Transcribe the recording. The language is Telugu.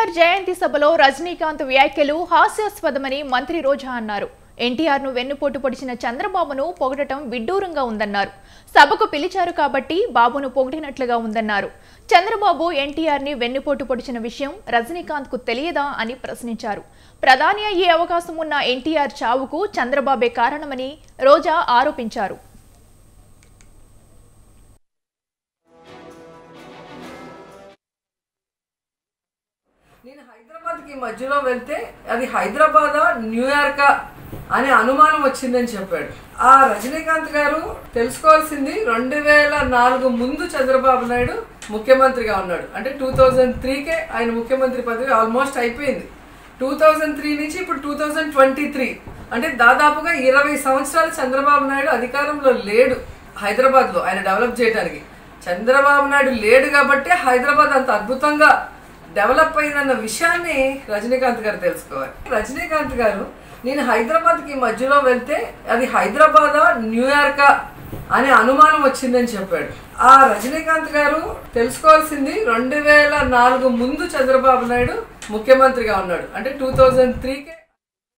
ఎన్టీఆర్ జయంతి సభలో రజనీకాంత్ వ్యాఖ్యలు హాస్యాస్పదమని మంత్రి రోజా అన్నారు ఎన్టీఆర్ ను వెన్నుపోటు పొడిచిన చంద్రబాబును పొగడటం విడ్డూరంగా ఉందన్నారు సభకు పిలిచారు కాబట్టి బాబును పొగిడినట్లుగా ఉందన్నారు చంద్రబాబు ఎన్టీఆర్ ని వెన్నుపోటు పొడిచిన విషయం రజనీకాంత్ కు తెలియదా అని ప్రశ్నించారు ప్రధాని అయ్యే అవకాశం ఉన్న ఎన్టీఆర్ చావుకు చంద్రబాబే కారణమని రోజా ఆరోపించారు నేను హైదరాబాద్ కి మధ్యలో వెళ్తే అది హైదరాబాదా న్యూయార్కా అనే అనుమానం వచ్చిందని చెప్పాడు ఆ రజనీకాంత్ గారు తెలుసుకోవాల్సింది రెండు వేల నాలుగు ముందు చంద్రబాబు నాయుడు ముఖ్యమంత్రిగా ఉన్నాడు అంటే టూ థౌజండ్ త్రీకే ఆయన ముఖ్యమంత్రి పదవి ఆల్మోస్ట్ అయిపోయింది టూ థౌజండ్ త్రీ నుంచి ఇప్పుడు టూ థౌజండ్ ట్వంటీ త్రీ అంటే దాదాపుగా ఇరవై సంవత్సరాలు చంద్రబాబు నాయుడు అధికారంలో లేడు హైదరాబాద్లో ఆయన డెవలప్ చేయడానికి చంద్రబాబు నాయుడు లేడు కాబట్టి హైదరాబాద్ అంత అద్భుతంగా డెవలప్ అయిందన్న విషయాన్ని రజనీకాంత్ గారు తెలుసుకోవాలి రజనీకాంత్ గారు నేను హైదరాబాద్ కి మధ్యలో వెళ్తే అది హైదరాబాదా న్యూయార్కా అనే అనుమానం వచ్చిందని చెప్పాడు ఆ రజనీకాంత్ గారు తెలుసుకోవాల్సింది రెండు వేల నాలుగు ముందు చంద్రబాబు నాయుడు ముఖ్యమంత్రిగా ఉన్నాడు అంటే టూ థౌజండ్ త్రీకే